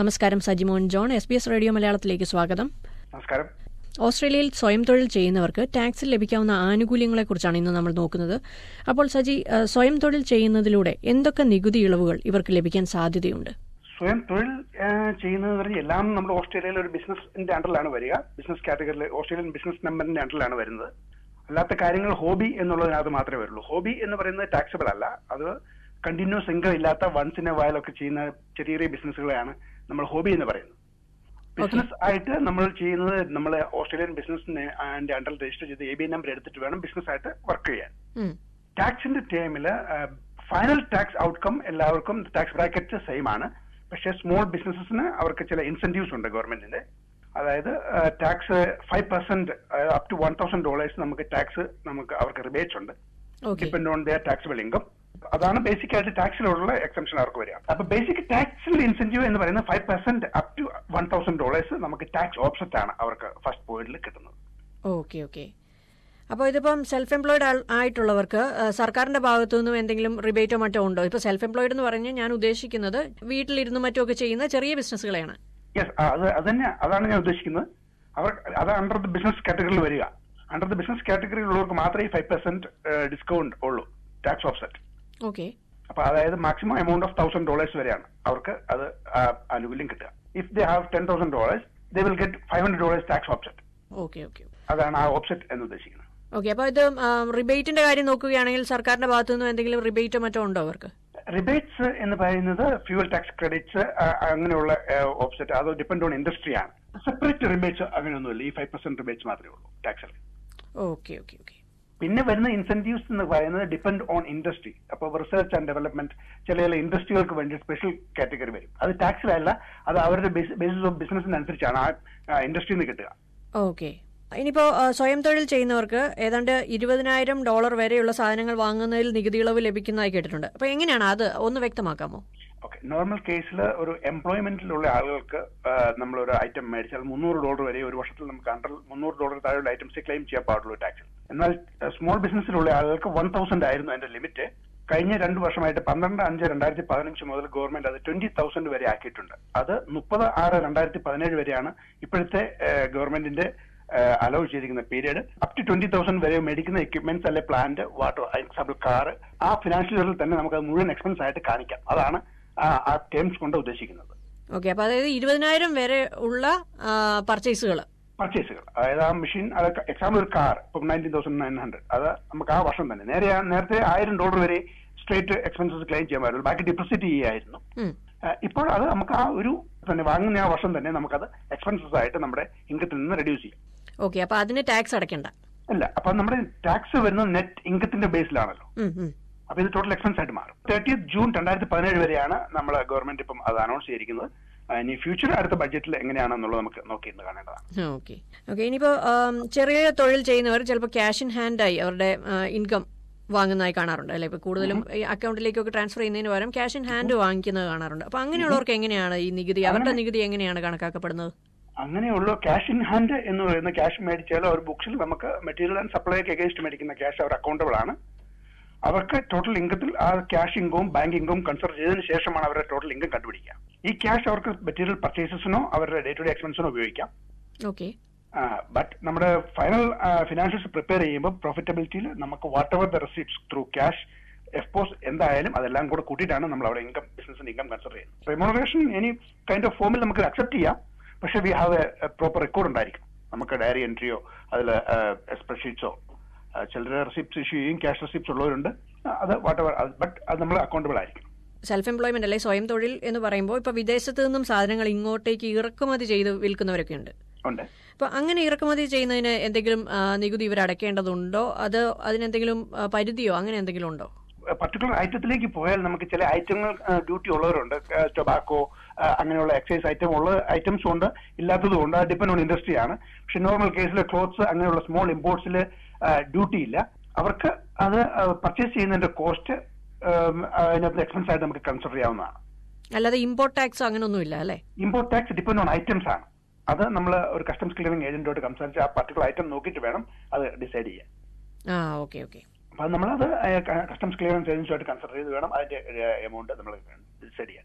നമസ്കാരം Sajimon John S B S radio മലയാളത്തിലേക്ക് സ്വാഗതം നമസ്കാരം ഓസ്ട്രേലിയയിൽ സ്വയം തൊഴിൽ ചെയ്യുന്നവർക്ക് ടാക്സിൽ ലഭിക്കാവുന്ന ആനുകൂല്യങ്ങളെക്കുറിച്ചാണ് ഇന്ന് നമ്മൾ നോക്കുന്നത് അപ്പോൾ സജി ഏഹ്, സ്വയം തൊഴിൽ ചെയ്യുന്നതിലൂടെ എന്തൊക്കെ നികുതി ഇളവുകൾ ഇവർക്ക് ലഭിക്കാൻ സാധ്യതയുണ്ട് സ്വയം തൊഴിൽ ആ, ചെയ്യുന്നത് പറഞ്ഞാൽ എല്ലാം നമ്മൾ ഓസ്ട്രേലിയയിൽ ഒരു ബിസിനസിന്റെ അണ്ടറിലാണ് വരിക ബിസിനസ് കാറ്റഗറിയിൽ ഓസ്ട്രേലിയൻ ബിസിനസ് നമ്പറിന്റെ അണ്ടറിലാണ് വരുന്നത് അല്ലാത്ത കാര്യങ്ങൾ ഹോബി എന്നുള്ളതിനകത്ത് മാത്രമേ വരുള്ളൂ ഹോബി എന്ന് പറയുന്നത് ടാക്സബിൾ അല്ല അത് കണ്ടിന്യൂസ് ഇൻകം ഇല്ലാത്ത വൺസ് ഇൻ എ വയലൊക്കെ ചെയ്യുന്ന ചെറിയ ചെറിയ ബിസിനസ്സുകളെയാണ് നമ്മൾ ഹോബി എന്ന് പറയുന്നത് ബിസിനസ് ആയിട്ട് നമ്മൾ ചെയ്യുന്നത് നമ്മൾ ഓസ്ട്രേലിയൻ ബിസിനസിന്റെ അണ്ടറിൽ രജിസ്റ്റർ ചെയ്ത് എ ബി നമ്പർ എടുത്തിട്ട് വേണം ബിസിനസ് ആയിട്ട് വർക്ക് ചെയ്യാൻ ഉം. ടാക്സിന്റെ ടൈമില് ഫൈനൽ ടാക്സ് ഔട്ട്കം എല്ലാവർക്കും ടാക്സ് ബ്രാക്കറ്റ് സെയിം ആണ് പക്ഷേ സ്മോൾ ബിസിനസ്സിന് അവർക്ക് ചില ഇൻസെന്റീവ്സ് ഉണ്ട് ഗവൺമെന്റിന്റെ അതായത് tax five percent up to one thousand dollars നമുക്ക് ടാക്സ് നമുക്ക് അവർക്ക് റിബേറ്റ്സ് ഉണ്ട് okay depend on their taxable income അതാണ് ബേസിക് ആയിട്ട് ടാക്സിലുള്ള എക്സംഷൻ അവർക്ക് വരിക അപ്പൊ ബേസിക് ടാക്സിൽ ഇൻസെന്റീവ് എന്ന് പറയുന്നത് five percent up to one thousand dollars നമുക്ക് ടാക്സ് ഓപ്സെറ്റ് ആണ് അവർക്ക് ഫസ്റ്റ് പോയിന്റിൽ കിട്ടുന്നത് ഓക്കെ ഓക്കെ അപ്പോൾ ഇതിപ്പം സെൽഫ് എംപ്ലോയിഡ് ആയിട്ടുള്ളവർക്ക് ഏഹ്, സർക്കാരിന്റെ ഭാഗത്തു നിന്നും എന്തെങ്കിലും റിബേറ്റോ മറ്റോ ഉണ്ടോ ഇപ്പോൾ സെൽഫ് എംപ്ലോയിഡ് എന്ന് പറഞ്ഞ് ഞാൻ ഉദ്ദേശിക്കുന്നത് വീട്ടിലിരുന്ന് മറ്റോ ഒക്കെ ചെയ്യുന്ന ചെറിയ ബിസിനസ്സുകളെയാണ് യെസ് അത് അത് തന്നെ അതാണ് ഞാൻ ഉദ്ദേശിക്കുന്നത് അവർ അത് അണ്ടർ ദ ബിസിനസ് കാറ്റഗറിയിൽ വരിക അണ്ടർ ദ ബിസിനസ് കാറ്റഗറിയിൽ ഉള്ളവർക്ക് മാത്രമേ ഫൈവ് പെർസെന്റ് ഡിസ്കൗണ്ട് ഉള്ളൂ ടാക്സ് ഓഫ്സെറ്റ് ഓക്കെ അപ്പൊ അതായത് maximum amount of thousand dollars വരെയാണ് അവർക്ക് അത് ആ ആനുകൂല്യം കിട്ടുക if they have ten thousand dollars they will get five hundred dollars tax offset okay okay അതാണ് ആ ഓഫ്സെറ്റ് എന്ന് ഉദ്ദേശിക്കുന്നത് ഓക്കെ അപ്പോൾ ഇത് റിബേറ്റിന്റെ കാര്യം നോക്കുകയാണെങ്കിൽ സർക്കാരിന്റെ ഭാഗത്തു നിന്നും എന്തെങ്കിലും റിബേറ്റോ മറ്റോ ഉണ്ടോ അവർക്ക് റിബേറ്റ്സ് എന്ന് പറയുന്നത് ഫ്യൂവൽ ടാക്സ് ക്രെഡിറ്റ്സ് അങ്ങനെയുള്ള ഓഫ്സെറ്റ് അത് ഡിപ്പെൻഡ് ഓൺ ഇൻഡസ്ട്രി ആണ് സെപ്പറേറ്റ് റിബേറ്റ്സ് അങ്ങനെയൊന്നുമില്ല ഈ ഫൈവ് പെർസെന്റ് റിബേറ്റ്സ് മാത്രമേ ഉള്ളൂ ടാക്സിൽ ഓക്കെ ഓക്കെ ഓക്കെ പിന്നെ വരുന്ന ഇൻസെന്റീവ്സ് എന്ന് പറയുന്നത് ഡിപ്പെൻഡ് ഓൺ ഇൻഡസ്ട്രി അപ്പോൾ റിസർച്ച് ആൻഡ് ഡെവലപ്മെന്റ് ചില ചില ഇൻഡസ്ട്രികൾക്ക് വേണ്ടി സ്പെഷ്യൽ കാറ്റഗറി വരും അത് ടാക്സിലല്ല അത് അവരുടെ ബേസിസ് ഓഫ് ബിസിനസിനനുസരിച്ചാണ് ആ ഇൻഡസ്ട്രിയിൽ നിന്ന് കിട്ടുക ഓക്കെ ഇനിയിപ്പോ ആ, സ്വയം തൊഴിൽ ചെയ്യുന്നവർക്ക് ഏതാണ്ട് ഇരുപതിനായിരം ഡോളർ വരെയുള്ള സാധനങ്ങൾ വാങ്ങുന്നതിൽ നികുതി ഇളവ് ലഭിക്കുന്നതായി കേട്ടിട്ടുണ്ട് അപ്പൊ എങ്ങനെയാണ് അത് ഒന്ന് വ്യക്തമാക്കാമോ ഓക്കെ നോർമൽ കേസിൽ ഒരു എംപ്ലോയ്മെന്റിലുള്ള ആളുകൾക്ക് നമ്മൾ ഒരു ഐറ്റം മേടിച്ചാൽ മുന്നൂറ് ഡോളർ വരെ ഒരു വർഷത്തിൽ നമുക്ക് അണ്ടർ മുന്നൂറ് ഡോളർ താഴെയുള്ള ഐറ്റംസ് ക്ലെയിം ചെയ്യാൻ പാടുള്ളൂ ടാക്സിൽ എന്നാൽ സ്മോൾ ബിസിനസ്സിലുള്ള ആളുകൾക്ക് വൺ തൗസൻഡ് ആയിരുന്നു അതിന്റെ ലിമിറ്റ് കഴിഞ്ഞ രണ്ട് വർഷമായിട്ട് പന്ത്രണ്ട് അഞ്ച് രണ്ടായിരത്തി പതിനഞ്ച് മുതൽ ഗവൺമെന്റ് അത് ട്വന്റി തൗസൻഡ് വരെ ആക്കിയിട്ടുണ്ട് അത് മുപ്പത് ആറ് രണ്ടായിരത്തി പതിനേഴ് വരെയാണ് ഇപ്പോഴത്തെ ഗവൺമെന്റിന്റെ അലോ ചെയ്തിരിക്കുന്ന period up to twenty thousand വരെ മേടിക്കുന്ന എക്യുപ്മെന്റ്സ് അല്ലെ പ്ലാന്റ് വാട്ടർ എക്സാമ്പിൾ കാർ ആ ഫിനാൻഷ്യൽ ഇയറിൽ തന്നെ നമുക്ക് അത് മുഴുവൻ എക്സ്പെൻസ് ആയിട്ട് കാണിക്കാം അതാണ് ആ- ആ ടേംസ് കൊണ്ട് ഉദ്ദേശിക്കുന്നത് ഓക്കെ അപ്പൊ അതായത് ഇരുപതിനായിരം വരെ ഉള്ള പർച്ചേസുകൾ പർച്ചേസുകൾ അതായത് ആ മെഷീൻ അത് എക്സാമ്പിൾ ഒരു കാർ ഇപ്പം നയൻറ്റീൻ തൗസൻഡ് നയൻ ഹൺഡ്രഡ് അത് നമുക്ക് ആ വർഷം തന്നെ നേരെ നേരത്തെ ആയിരം ഡോളർ വരെ സ്ട്രേറ്റ് എക്സ്പെൻസസ് ക്ലെയിം ചെയ്യാൻ പറ്റുള്ളൂ ബാക്കി ഡിപ്പോസിറ്റ് ചെയ്യായിരുന്നു ആ, ഇപ്പോൾ അത് നമുക്ക് ആ ഒരു തന്നെ വാങ്ങുന്ന ആ വർഷം തന്നെ നമുക്കത് എക്സ്പെൻസസ് ആയിട്ട് നമ്മുടെ ഇൻകത്തിൽ നിന്ന് റെഡ്യൂസ് ചെയ്യാം ഓക്കെ അപ്പൊ അതിന് ടാക്സ് അടയ്ക്കണ്ട അല്ല അപ്പൊ നമ്മുടെ ടാക്സ് വരുന്നത് നെറ്റ് ഇൻകത്തിന്റെ ബേസിലാണല്ലോ ഉം, ഉം. അപ്പൊ ഇത് ടോട്ടൽ എക്സ്പെൻസ് ആയിട്ട് മാറും തേർട്ടി ജൂൺ രണ്ടായിരത്തി പതിനേഴ് വരെയാണ് നമ്മൾ ഗവൺമെന്റ് ഇപ്പം അത് അനൗൺസ് ചെയ്തിരിക്കുന്നത് ആ, ഇനി ഫ്യൂച്ചർ അടുത്ത ബഡ്ജറ്റിൽ എങ്ങനെയാണെന്നുള്ളത് നമുക്ക് നോക്കി ഇന്ന് കാണേണ്ടതാണ് ഓക്കെ ഓക്കെ ഇനിയിപ്പോ ആം, ചെറിയ തൊഴിൽ ചെയ്യുന്നവർ ചിലപ്പോൾ ക്യാഷ് ഇൻ ഹാൻഡായി അവരുടെ ഇൻകം വാങ്ങുന്നതായി കാണാറുണ്ട് അല്ലെ ഇപ്പൊ കൂടുതലും ഈ അക്കൗണ്ടിലേക്കൊക്കെ ട്രാൻസ്ഫർ ചെയ്യുന്നതിന് പകരം ക്യാഷ് ഇൻ ഹാൻഡ് വാങ്ങിക്കുന്നത് കാണാറുണ്ട് അപ്പൊ അങ്ങനെയുള്ളവർക്ക് എങ്ങനെയാണ് ഈ നികുതി അവരുടെ നികുതി എങ്ങനെയാണ് കണക്കാക്കപ്പെടുന്നത് അങ്ങനെയുള്ള ക്യാഷ് ഇൻ ഹാൻഡ് എന്ന് പറയുന്ന ക്യാഷ് മേടിച്ചാൽ അവർ ബുക്സിൽ നമുക്ക് മെറ്റീരിയൽ ആൻഡ് സപ്ലൈക്ക് അഗേൻസ്റ്റ് മേടിക്കുന്ന ക്യാഷ് അവർ അക്കൗണ്ടബിൾ ആണ് അവർക്ക് ടോട്ടൽ ഇൻകത്തിൽ ആ ക്യാഷ് ഇൻകവും ബാങ്ക് ഇൻകവും കൺസിഡർ ചെയ്തതിന് ശേഷമാണ് അവരുടെ ടോട്ടൽ ഇൻകം കണ്ടുപിടിക്കുക ഈ ക്യാഷ് അവർക്ക് മെറ്റീരിയൽ പർച്ചേസസിനോ അവരുടെ ഡേ ടു ഡേ എക്സ്പെൻസിനോ ഉപയോഗിക്കാം ഓക്കെ ബട്ട് നമ്മുടെ ഫൈനൽ ഫിനാൻഷ്യൽസ് പ്രിപ്പയർ ചെയ്യുമ്പോൾ പ്രോഫിറ്റബിലിറ്റിയിൽ നമുക്ക് whatever the receipts through cash EFTPOS എന്തായാലും അതെല്ലാം കൂടെ കൂട്ടിയിട്ടാണ് നമ്മൾ അവിടെ ഇൻകം ബിസിനസിന്റെ ഇൻകം കൺസിഡർ ചെയ്യുന്നത് റെമോണറേഷൻ എനി കൈൻഡ് ഓഫ് ഫോമിൽ നമുക്ക് അക്സെപ്റ്റ് ചെയ്യാം പക്ഷേ we have a proper record ഉണ്ടായിരിക്കും നമുക്ക് ഡയറി എൻട്രിയോ അതിൽ സ്പ്രെഡ്ഷീറ്റ്സോ ചിലർ റെസിപ്റ്റ്സ് ഇഷ്യൂ ചെയ്യും ക്യാഷ് റെസിപ്റ്റ്സ് ഉള്ളവരുണ്ട് ആ, അത് വാട്ട് എവർ ബട്ട് അത് നമ്മൾ അക്കൗണ്ടബിൾ ആയിരിക്കും സെൽഫ് എംപ്ലോയ്മെന്റ് അല്ലെ സ്വയം തൊഴിൽ എന്ന് പറയുമ്പോൾ ഇപ്പൊ വിദേശത്ത് നിന്നും സാധനങ്ങൾ ഇങ്ങോട്ടേക്ക് ഇറക്കുമതി ചെയ്ത് വിൽക്കുന്നവരൊക്കെ ഉണ്ട് ഉണ്ട് അപ്പൊ അങ്ങനെ ഇറക്കുമതി ചെയ്യുന്നതിന് എന്തെങ്കിലും ആ, നികുതി ഇവർ അടയ്ക്കേണ്ടതുണ്ടോ അത് അതിനെന്തെങ്കിലും ആ, പരിധിയോ അങ്ങനെ എന്തെങ്കിലും ഉണ്ടോ പർട്ടിക്കുലർ ഐറ്റത്തിലേക്ക് പോയാൽ നമുക്ക് ചില ഐറ്റങ്ങൾ ഡ്യൂട്ടി ഉള്ളവരുണ്ട് ടൊബാക്കോ അങ്ങനെയുള്ള എക്സൈസ് ഐറ്റം ഉള്ള ഐറ്റംസും ഉണ്ട് ഇല്ലാത്തതും ഉണ്ട് ഡിപ്പെൻഡ് ഓൺ ഇൻഡസ്ട്രി ആണ് പക്ഷെ നോർമൽ കേസിൽ ക്ലോത്ത്സ് അങ്ങനെയുള്ള സ്മോൾ ഇമ്പോർട്ട്സിൽ ഡ്യൂട്ടി ഇല്ല അവർക്ക് അത് പർച്ചേസ് ചെയ്യുന്നതിന്റെ കോസ്റ്റ് അതിനകത്ത് എക്സ്പെൻസ് ആയിട്ട് നമുക്ക് കൺസിഡർ ചെയ്യാവുന്നതാണ് അല്ലാതെ ഇമ്പോർട്ട് ടാക്സ് അങ്ങനെ ഒന്നുമില്ല അല്ലെ import tax depend on items ആണ് അത് നമ്മൾ ഒരു കസ്റ്റംസ് ക്ലിയറിംഗ് ഏജന്റോട് സംസാരിച്ച് ആ പർട്ടിക്കുലർ ഐറ്റം നോക്കിയിട്ട് വേണം അത് ഡിസൈഡ് ചെയ്യാൻ ആ ഓക്കെ ഓക്കെ അപ്പൊ നമ്മളത് കസ്റ്റംസ് ക്ലിയറൻസ് ഏജൻസിയായിട്ട് കൺസിഡർ ചെയ്ത് വേണം അതിന്റെ എമൗണ്ട് നമ്മൾ ഡിസൈഡ് ചെയ്യാൻ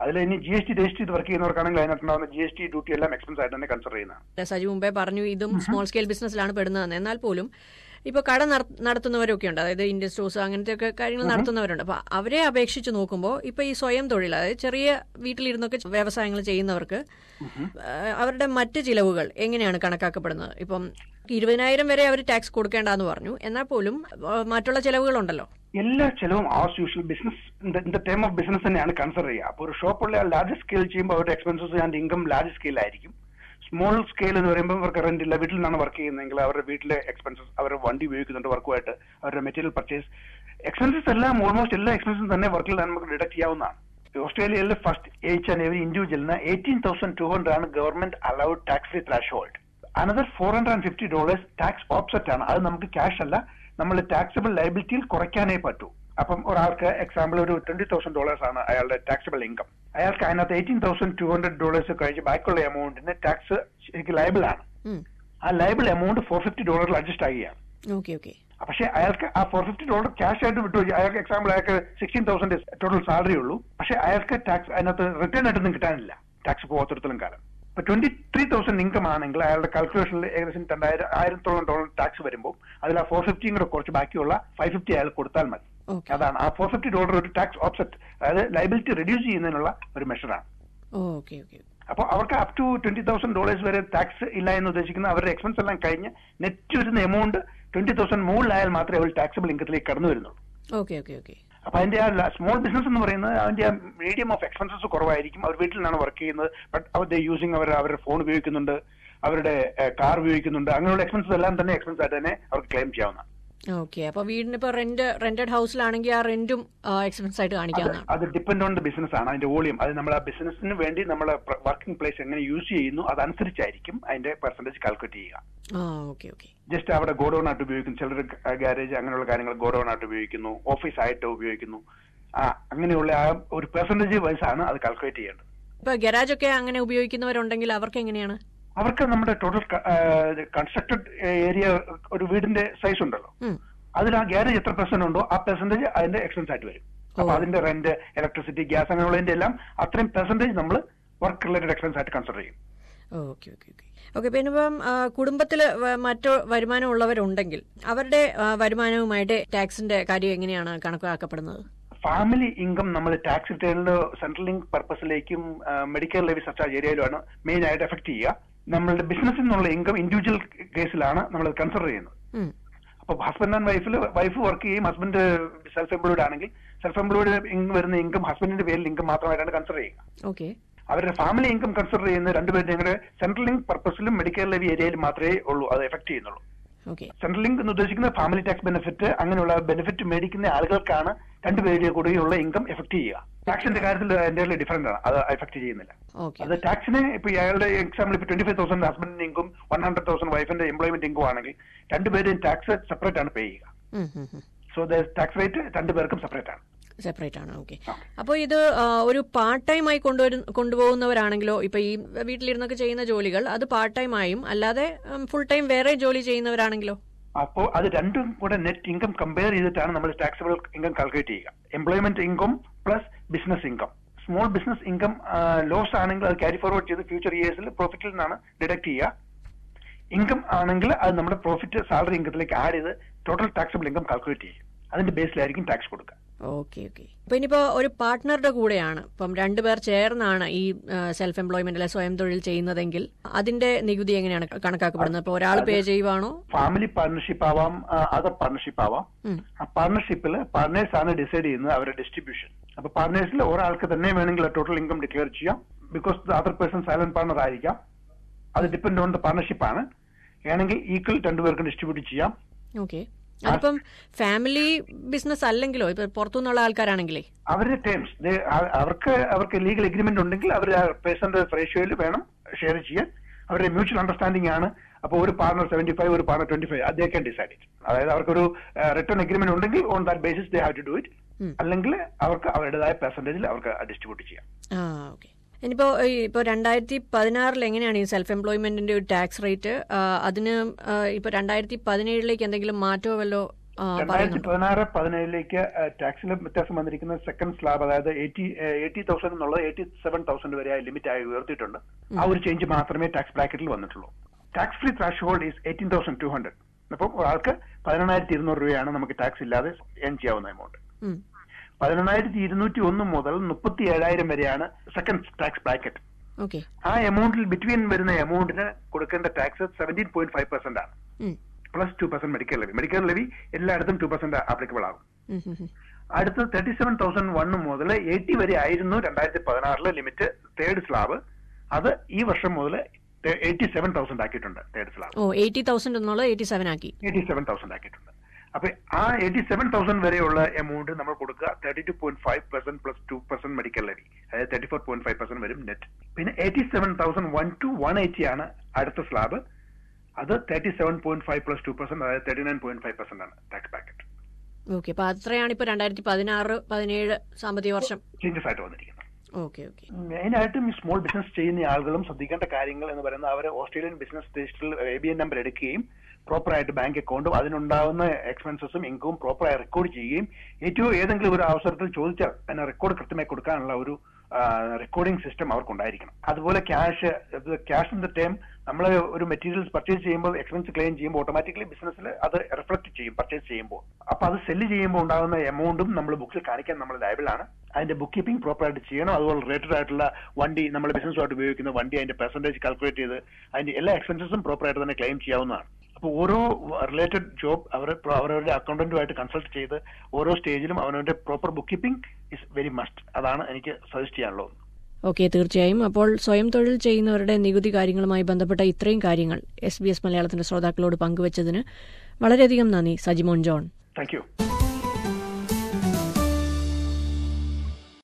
അതിൽ ഇനി ജി എസ് ടി രജിസ്റ്റർ ചെയ്ത് വർക്ക് ചെയ്യുന്നവർക്കാണെങ്കിൽ അതിനകത്തുണ്ടാവുന്ന ജി എസ് ടി ഡ്യൂട്ടി എല്ലാം എക്സ്പെൻസ് ആയിട്ട് തന്നെ കൺസിഡർ ചെയ്യുന്നതാണ് സജി മുമ്പേ പറഞ്ഞു ഇതും സ്മോൾ സ്കെയിൽ ബിസിനസ്സിലാണ് പെടുന്നതെന്ന് എന്നാൽ പോലും ഇപ്പൊ കട നട- നടത്തുന്നവരൊക്കെ ഉണ്ട് അതായത് ഇന്ത്യൻ സ്റ്റോഴ്സ് അങ്ങനത്തെ ഒക്കെ കാര്യങ്ങൾ നടത്തുന്നവരുണ്ട് അപ്പൊ അവരെ അപേക്ഷിച്ച് നോക്കുമ്പോൾ ഇപ്പൊ ഈ സ്വയം തൊഴിൽ അതായത് ചെറിയ വീട്ടിലിരുന്നൊക്കെ വ്യവസായങ്ങൾ ചെയ്യുന്നവർക്ക് ആ, അവരുടെ മറ്റ് ചിലവുകൾ എങ്ങനെയാണ് കണക്കാക്കപ്പെടുന്നത് ഇപ്പം ഇരുപതിനായിരം വരെ അവർ ടാക്സ് കൊടുക്കേണ്ടെന്ന് പറഞ്ഞു എന്നാൽ പോലും ആ, മറ്റുള്ള ചിലവുകളുണ്ടല്ലോ എല്ലാ ചെലവും as usual business in the time of business തന്നെയാണ് കൺസിഡർ ചെയ്യുക അപ്പോൾ ഒരു ഷോപ്പുള്ള ലാർജ് സ്കെയിൽ ചെയ്യുമ്പോൾ അവരുടെ എക്സ്പെൻസസ് ആൻഡ് ഇൻകം ലാർജ് സ്കെയിലായിരിക്കും സ്മോൾ സ്കെയിൽ എന്ന് പറയുമ്പോൾ അവർക്ക് റെന്റ് ഇല്ല വീട്ടിൽ നിന്നാണ് വർക്ക് ചെയ്യുന്നതെങ്കിൽ അവരുടെ വീട്ടിലെ എക്സ്പെൻസസ് അവരുടെ വണ്ടി ഉപയോഗിക്കുന്നുണ്ട് വർക്കുമായിട്ട് അവരുടെ മെറ്റീരിയൽ പർച്ചേസ് എക്സ്പെൻസസ് എല്ലാം ഓൾമോസ്റ്റ് എല്ലാ എക്സ്പെൻസും തന്നെ വർക്കിൽ നമുക്ക് ഡിഡക്ട് ചെയ്യാവുന്നതാണ് ഓസ്ട്രേലിയയിൽ ഫസ്റ്റ് എച്ച് ആൻഡ് എവരി ഇൻഡിവിജ്വലിന് എയ്റ്റീൻ തൗസൻഡ് ടു ഹൺഡ്രഡ് ആണ് government allowed tax free threshold another four hundred and fifty dollars tax offset ആണ് അത് നമുക്ക് ക്യാഷ് അല്ല നമ്മൾ ടാക്സബിൾ ലൈബിലിറ്റിയിൽ കുറയ്ക്കാനേ പറ്റൂ അപ്പം ഒരാൾക്ക് എക്സാമ്പിൾ ഒരു ട്വന്റി തൗസൻഡ് ഡോളേഴ്സ് ആണ് അയാളുടെ ടാക്സബിൾ ഇൻകം അയാൾക്ക് അതിനകത്ത് eighteen thousand two hundred dollars കഴിച്ച് ബാക്കിയുള്ള എമൗണ്ടിന് ടാക്സ് ശരിക്കും ലൈബിൾ ആണ് ആ ലൈബിൾ എമൗണ്ട് ഫോർ ഫിഫ്റ്റി ഡോളറിൽ അഡ്ജസ്റ്റ് ആകുകയാണ് ഓക്കെ ഓക്കെ പക്ഷേ അയാൾക്ക് ആ ഫോർ ഫിഫ്റ്റി ഡോളർ ക്യാഷ് ആയിട്ട് വിട്ടു അയാൾക്ക് എക്സാമ്പിൾ അയാൾക്ക് സിക്സ്റ്റീൻ തൗസൻഡ് ടോട്ടൽ സാലറി ഉള്ളൂ പക്ഷേ അയാൾക്ക് ടാക്സ് അതിനകത്ത് റിട്ടേൺ ആയിട്ടൊന്നും കിട്ടാനില്ല ടാക്സ് പോകത്തിടത്തോളം കാലം ഇപ്പൊ ട്വന്റി ത്രീ തൗസൻഡ് ഇൻകം ആണെങ്കിൽ അയാളുടെ കാൽക്കുലേഷനിൽ ഏകദേശം രണ്ടായിരം ആയിരത്തോളം ഡോളർ ടാക്സ് വരുമ്പോൾ അതിൽ ആ ഫോർ ഫിഫ്റ്റിയും കൂടെ കുറച്ച് ബാക്കിയുള്ള ഫൈവ് ഫിഫ്റ്റി അയാൾ കൊടുത്താൽ മതി ഓക്കെ അതാണ് ആ ഫോർ ഫിഫ്റ്റി ഡോളർ ഒരു ടാക്സ് ഓപ്സെറ്റ് അതായത് ലൈബിലിറ്റി റെഡ്യൂസ് ചെയ്യുന്നതിനുള്ള ഒരു മെഷറാണ് ഓക്കെ ഓക്കെ അപ്പോൾ അവർക്ക് up to twenty thousand dollars വരെ ടാക്സ് ഇല്ല എന്ന് ഉദ്ദേശിക്കുന്ന അവരുടെ എക്സ്പെൻസ് എല്ലാം കഴിഞ്ഞ് നെറ്റ് വരുന്ന എമൗണ്ട് ട്വന്റി തൗസൻഡ് മുകളിലായാൽ മാത്രമേ അവർ ടാക്സബിൾ ഇൻകത്തിലേക്ക് കടന്നു വരുന്നുള്ളൂ ഓക്കെ ഓക്കെ ഓക്കെ അപ്പൊ അതിന്റെ ആ സ്മോൾ ബിസിനസ് എന്ന് പറയുന്നത് അതിന്റെ മീഡിയം ഓഫ് എക്സ്പെൻസസ് കുറവായിരിക്കും അവർ വീട്ടിൽ നിന്നാണ് വർക്ക് ചെയ്യുന്നത് ബട്ട് അവർ യൂസിങ് അവർ അവരുടെ ഫോൺ ഉപയോഗിക്കുന്നുണ്ട് അവരുടെ കാർ ഉപയോഗിക്കുന്നുണ്ട് അങ്ങനെയുള്ള എക്സ്പെൻസസ് എല്ലാം തന്നെ എക്സ്പെൻസ് ആയിട്ട് തന്നെ അവർക്ക് ക്ലെയിം ചെയ്യാവുന്ന ഓക്കെ അപ്പൊ വീടിന് ഇപ്പൊ റെന്റ് റെന്റഡ് ഹൗസിലാണെങ്കിൽ ആ റെന്റും എക്സ്പെൻസ് ആയിട്ട് കാണിക്കാവുന്നതാണ് അത് ഡിപ്പെൻഡ് ഓൺ ദ ബിസിനസ് ആണ് അതിന്റെ വോളിയം അത് നമ്മൾ ആ ബിസിനസിന് വേണ്ടി നമ്മൾ വർക്കിംഗ് പ്ലേസ് എങ്ങനെ യൂസ് ചെയ്യുന്നു അതനുസരിച്ചായിരിക്കും അതിന്റെ പെർസെന്റേജ് കാൽക്കുലേറ്റ് ചെയ്യുക ആ ഓക്കെ ഓക്കെ ജസ്റ്റ് അവിടെ ഗോഡൌൺ ആയിട്ട് ഉപയോഗിക്കുന്നു ചിലർ ഗാരേജ് അങ്ങനെയുള്ള കാര്യങ്ങൾ ഗോഡൌൺ ആയിട്ട് ഉപയോഗിക്കുന്നു ഓഫീസ് ആയിട്ട് ഉപയോഗിക്കുന്നു ആ അങ്ങനെയുള്ള ആ ഒരു പെർസെന്റേജ് വൈസ് ആണ് അത് കാൽക്കുലേറ്റ് ചെയ്യേണ്ടത് ഇപ്പൊ ഗരാജ് ഒക്കെ അങ്ങനെ ഉപയോഗിക്കുന്നവരുണ്ടെങ്കിൽ അവർക്ക് എങ്ങനെയാണ് അവർക്ക് നമ്മുടെ ടോട്ടൽ കൺസ്ട്രക്റ്റഡ് ഏരിയ ഒരു വീടിന്റെ സൈസ് ഉണ്ടല്ലോ ഉം. അതിൽ ആ ഗ്യാരേജ് എത്ര പെർസെന്റ് ഉണ്ടോ ആ പെർസെന്റേജ് അതിന്റെ എക്സ്പെൻസ് ആയിട്ട് വരും അപ്പൊ ഓ. അതിന്റെ റെന്റ് ഇലക്ട്രിസിറ്റി ഗ്യാസ് അങ്ങനെയുള്ളതിന്റെ എല്ലാം അത്രയും പെർസെന്റേജ് നമ്മൾ വർക്ക് റിലേറ്റഡ് എക്സ്പെൻസ് ആയിട്ട് കൺസിഡർ ചെയ്യും ഓക്കെ ഓക്കെ ഓക്കെ ഓക്കെ പിന്നെ ഇപ്പം കുടുംബത്തിൽ മറ്റു വരുമാനം ഉള്ളവരുണ്ടെങ്കിൽ അവരുടെ ആ, വരുമാനവുമായിട്ട് ടാക്സിന്റെ കാര്യം എങ്ങനെയാണ് കണക്കാക്കപ്പെടുന്നത് ഫാമിലി ഇൻകം നമ്മൾ ടാക്സ് റിട്ടേണില് സെൻട്രൽ ലിങ്ക് പർപ്പസിലേക്കും മെഡിക്കൽ ലെവി സർചാർജ് ഏരിയയിലുമാണ് മെയിൻ ആയിട്ട് എഫക്ട് ചെയ്യുക നമ്മളുടെ ബിസിനസ്സിൽ നിന്നുള്ള ഇൻകം ഇൻഡിവിജ്വൽ കേസിലാണ് നമ്മൾ കൺസിഡർ ചെയ്യുന്നത് ഉം. അപ്പൊ ഹസ്ബൻഡ് ആൻഡ് വൈഫിൽ വൈഫ് വർക്ക് ചെയ്യും ഹസ്ബൻഡ് സെൽഫ് എംപ്ലോയിഡ് ആണെങ്കിൽ സെൽഫ് എംപ്ലോയിഡ് വരുന്ന ഇൻകം ഹസ്ബൻഡിന്റെ പേരിൽ ഇൻകം മാത്രമായിട്ടാണ് കൺസിഡർ ചെയ്യുക ഓക്കെ അവരുടെ ഫാമിലി ഇൻകം കൺസിഡർ ചെയ്യുന്ന രണ്ടുപേരും ഞങ്ങളുടെ സെൻട്രൽ ലിങ്ക് പർപ്പസിലും മെഡിക്കൽ ലെവി ഏരിയയിൽ മാത്രമേ ഉള്ളൂ അത് എഫക്ട് ചെയ്യുന്നുള്ളൂ ഓക്കെ സെൻട്രൽ ലിങ്ക് എന്ന് ഉദ്ദേശിക്കുന്നത് ഫാമിലി ടാക്സ് ബെനിഫിറ്റ് അങ്ങനെയുള്ള ബെനിഫിറ്റ് മേടിക്കുന്ന ആളുകൾക്കാണ് രണ്ടുപേരുടെ കൂടെയുള്ള ഇൻകം എഫക്ട് ചെയ്യുക ടാക്സിന്റെ കാര്യത്തിൽ എൻ്റെ ഡിഫറൻറ്റ് ആണ് അത് എഫക്ട് ചെയ്യുന്നില്ല ഓക്കെ അത് ടാക്സിന് ഇപ്പൊ അയാളുടെ എക്സാമ്പിൾ ഇപ്പൊ ട്വന്റി ഫൈവ് തൗസൻഡ് ഹസ്ബൻഡിന്റെ ഇൻകം വൺ ഹൺഡ്രഡ് തൗസൻഡ് വൈഫിന്റെ എംപ്ലോയ്മെന്റ് ഇൻകം ആണെങ്കിൽ രണ്ടുപേരും ടാക്സ് സെപ്പറേറ്റ് ആണ് പേ ചെയ്യുക സോ ദ ടാക്സ് റേറ്റ് രണ്ടുപേർക്കും സെപ്പറേറ്റ് ആണ് സെപ്പറേറ്റ് ആണ് ഓക്കെ ആ. അപ്പോൾ ഇത് ആ, ഒരു പാർട്ട് ടൈം ആയി കൊണ്ടുവരു കൊണ്ടുപോകുന്നവരാണെങ്കിലോ ഇപ്പൊ ഈ വീട്ടിലിരുന്നൊക്കെ ചെയ്യുന്ന ജോലികൾ അത് പാർട്ട് ടൈം ആയും അല്ലാതെ ഫുൾ ടൈം വേറെ ജോലി ചെയ്യുന്നവരാണെങ്കിലോ അപ്പോൾ അത് രണ്ടും കൂടെ നെറ്റ് ഇൻകം കമ്പയർ ചെയ്തിട്ടാണ് നമ്മൾ ടാക്സബിൾ ഇൻകം കാൽക്കുലേറ്റ് ചെയ്യുക employment income plus business income small business income loss ആണെങ്കിൽ അത് ക്യാരി ഫോർവേഡ് ചെയ്ത് ഫ്യൂച്ചർ ഇയേഴ്സിൽ പ്രോഫിറ്റിൽ നിന്നാണ് ഡിഡക്ട് ചെയ്യുക ഇൻകം ആണെങ്കിൽ അത് നമ്മുടെ പ്രോഫിറ്റ് സാലറി ഇൻകത്തിലേക്ക് ആഡ് ചെയ്ത് ടോട്ടൽ ടാക്സബിൾ ഇൻകം കാൽക്കുലേറ്റ് ചെയ്യും അതിന്റെ ബേസിലായിരിക്കും ടാക്സ് കൊടുക്കുക ഓക്കെ ഓക്കെ ഇപ്പൊ ഇനിയിപ്പോ ഒരു പാർട്ട്ണറുടെ കൂടെയാണ് ഇപ്പം രണ്ടുപേർ ചേർന്നാണ് ഈ സെൽഫ് എംപ്ലോയ്മെന്റ് അല്ലെ സ്വയം തൊഴിൽ ചെയ്യുന്നതെങ്കിൽ അതിന്റെ നികുതി എങ്ങനെയാണ് കണക്കാക്കപ്പെടുന്നത് ഇപ്പൊ ഒരാൾ പേ ചെയ്യുവാണോ ഫാമിലി പാർട്ണർഷിപ്പ് ആവാം അതർ പാർട്ണർഷിപ്പ് ആവാം ഉം. ആ പാർട്ണർഷിപ്പിൽ പാർട്ണേഴ്സ് ആണ് ഡിസൈഡ് ചെയ്യുന്നത് അവരുടെ ഡിസ്ട്രിബ്യൂഷൻ അപ്പൊ പാർട്ണേഴ്സിൽ ഒരാൾക്ക് തന്നെ വേണമെങ്കിൽ ടോട്ടൽ ഇൻകം ഡിക്ലെയർ ചെയ്യാം because the other person silent partner ആയിരിക്കാം അത് ഡിപ്പെൻഡ് ഓൺ ദ പാർട്ണർഷിപ്പ് ആണ് വേണമെങ്കിൽ ഈക്വൽ രണ്ടുപേർക്കും ഡിസ്ട്രിബ്യൂട്ട് ചെയ്യാം ഓക്കെ അതിപ്പം ഫാമിലി ബിസിനസ് അല്ലെങ്കിലോ ഇപ്പൊ പുറത്തുനിന്നുള്ള ആൾക്കാരാണെങ്കിലേ അവരുടെ ടേംസ് അവർക്ക് അവർക്ക് ലീഗൽ എഗ്രിമെന്റ് ഉണ്ടെങ്കിൽ അവർ പേഴ്സന്റെ റേഷ്യോയിൽ വേണം ഷെയർ ചെയ്യാൻ അവരുടെ മ്യൂച്വൽ അണ്ടർസ്റ്റാൻഡിംഗ് ആണ് അപ്പോൾ ഒരു പാർട്ണർ സെവന്റി ഫൈവ് ഒരു പാർട്ണർ ട്വന്റി ഫൈവ് അതേ ക്യാൻ ഡിസൈഡ് ഇറ്റ് അതായത് അവർക്കൊരു റിട്ടേൺ എഗ്രിമെന്റ് ഉണ്ടെങ്കിൽ on that basis they have to do it ഉം. അല്ലെങ്കിൽ അവർക്ക് അവരുടേതായ പെർസെന്റേജിൽ അവർക്ക് ഡിസ്ട്രിബ്യൂട്ട് ചെയ്യാം ആ ഓക്കെ ഇനിയിപ്പോ ഈ ഇപ്പൊ രണ്ടായിരത്തി പതിനാറിൽ എങ്ങനെയാണ് ഈ സെൽഫ് എംപ്ലോയ്മെന്റിന്റെ ഒരു ടാക്സ് റേറ്റ് അതിന് ആ, ഇപ്പൊ രണ്ടായിരത്തി പതിനേഴിലേക്ക് എന്തെങ്കിലും മാറ്റമോ വല്ലോ ആ, രണ്ടായിരത്തി പറയുന്നുണ്ട് പതിനാറ് പതിനേഴിലേക്ക് ടാക്സിൽ വ്യത്യാസം വന്നിരിക്കുന്ന സെക്കൻഡ് സ്ലാബ് അതായത് എയ്റ്റി എയ്റ്റി തൗസൻഡ് എന്നുള്ളത് എയ്റ്റി സെവൻ തൗസൻഡ് വരെ ലിമിറ്റ് ആയി ഉയർത്തിയിട്ടുണ്ട് ആ ഒരു ചേഞ്ച് മാത്രമേ ടാക്സ് ബ്രാക്കറ്റിൽ വന്നിട്ടുള്ളൂ tax free threshold is eighteen thousand two hundred അപ്പം ഒരാൾക്ക് പതിനെണ്ണായിരത്തി ഇരുന്നൂറ് രൂപയാണ് നമുക്ക് ടാക്സ് ഇല്ലാതെ ഏൺ ചെയ്യാവുന്ന എമൗണ്ട് ഉം. പതിനെണ്ണായിരത്തി ഇരുന്നൂറ്റി ഒന്ന് മുതൽ മുപ്പത്തി ഏഴായിരം വരെയാണ് സെക്കൻഡ് ടാക്സ് ബ്രാക്കറ്റ് ഓക്കെ ആ എമൗണ്ടിൽ ബിറ്റ്വീൻ വരുന്ന എമൗണ്ടിന് കൊടുക്കേണ്ട tax seventeen point five percent ആണ് ഉം. Plus two percent medical levy medical levy എല്ലായിടത്തും ടു പെർസെന്റ് ആപ്ലിക്കബിൾ ആകും ഉം, ഉം, ഉം. അടുത്ത തേർട്ടി സെവൻ തൗസൻഡ് വൺ മുതൽ എയ്റ്റി വരെ ആയിരുന്നു രണ്ടായിരത്തി പതിനാറിലെ ലിമിറ്റ് തേർഡ് സ്ലാബ് അത് ഈ വർഷം മുതൽ എയ്റ്റി സെവൻ തൗസൻഡ് ആക്കിയിട്ടുണ്ട് തേർഡ് സ്ലാബ് ഓ എയ്റ്റി തൗസൻഡ് എന്നുള്ളത് എയ്റ്റി സെവൻ ആക്കി എയ്റ്റി സെവൻ തൗസൻഡ് ആക്കിയിട്ടുണ്ട് അപ്പൊ ആ എയ്റ്റി സെവൻ തൗസൻഡ് വരെയുള്ള എമൗണ്ട് നമ്മൾ കൊടുക്കുക thirty two point five percent plus two percent medical levy അതായത് thirty four point five percent വരും നെറ്റ് പിന്നെ eighty seven thousand one two one eighty ആണ് അടുത്ത സ്ലാബ് അത് thirty seven point five plus two percent അതായത് thirty nine point five percent ആണ് tax bracket okay അപ്പൊ അത്രയാണ് ഇപ്പൊ രണ്ടായിരത്തി പതിനാറ് പതിനേഴ് സാമ്പത്തിക വർഷം ചേഞ്ചസ് ആയിട്ട് വന്നിരിക്കുന്നത് ഓക്കെ ഓക്കെ മെയിനായിട്ടും ഈ സ്മോൾ ബിസിനസ് ചെയ്യുന്ന ആളുകളും ശ്രദ്ധിക്കേണ്ട കാര്യങ്ങൾ എന്ന് പറയുന്നത് അവർ ഓസ്ട്രേലിയൻ ബിസിനസ് രജിസ്റ്ററിൽ എ ബി എൻ നമ്പർ എടുക്കുകയും പ്രോപ്പർ ആയിട്ട് ബാങ്ക് അക്കൗണ്ടും അതിനുണ്ടാകുന്ന എക്സ്പെൻസസും ഇൻകവും പ്രോപ്പറായി റെക്കോർഡ് ചെയ്യുകയും ഏറ്റവും ഏതെങ്കിലും ഒരു അവസരത്തിൽ ചോദിച്ചാൽ അതിനെ റെക്കോർഡ് കൃത്യമായി കൊടുക്കാനുള്ള ഒരു റെക്കോർഡിംഗ് സിസ്റ്റം അവർക്കുണ്ടായിരിക്കണം അതുപോലെ cash cash in the time നമ്മൾ ഒരു മെറ്റീരിയൽസ് പർച്ചേസ് ചെയ്യുമ്പോൾ എക്സ്പെൻസ് ക്ലെയിം ചെയ്യുമ്പോൾ ഓട്ടോമാറ്റിക്കലി ബിസിനസ്സിൽ അത് റിഫ്ലക്ട് ചെയ്യും പർച്ചേസ് ചെയ്യുമ്പോൾ അപ്പൊ അത് സെല്ല് ചെയ്യുമ്പോൾ ഉണ്ടാകുന്ന എമൗണ്ടും നമ്മൾ ബുക്സിൽ കാണിക്കാൻ നമ്മൾ ലൈബിൾ ആണ് അതിന്റെ ബുക്ക് കീപ്പിംഗ് പ്രോപ്പർ ആയിട്ട് ചെയ്യണം അതുപോലെ റേറ്റഡ് ആയിട്ടുള്ള വണ്ടി നമ്മൾ ബിസിനസ്സുമായിട്ട് ഉപയോഗിക്കുന്ന വണ്ടി അതിന്റെ പെർസെന്റേജ് കാൽക്കുലേറ്റ് ചെയ്ത് അതിന്റെ എല്ലാ എക്സ്പെൻസസും പ്രോപ്പർ ആയിട്ട് തന്നെ ക്ലെയിം ചെയ്യാവുന്നതാണ് അപ്പോൾ ഓരോ റിലേറ്റഡ് ജോബ് അവർ അവരവരുടെ അക്കൗണ്ടന്റുമായിട്ട് കൺസൾട്ട് ചെയ്ത് ഓരോ സ്റ്റേജിലും അവനവന്റെ proper book keeping is very must അതാണ് എനിക്ക് സജസ്റ്റ് ചെയ്യാനുള്ളത് ഓക്കെ തീർച്ചയായും അപ്പോൾ സ്വയം തൊഴിൽ ചെയ്യുന്നവരുടെ നികുതി കാര്യങ്ങളുമായി ബന്ധപ്പെട്ട ഇത്രയും കാര്യങ്ങൾ എസ് ബി എസ് മലയാളത്തിന്റെ ശ്രോതാക്കളോട് പങ്കുവച്ചതിന് വളരെയധികം നന്ദി സജിമോൻ ജോൺ താങ്ക് യു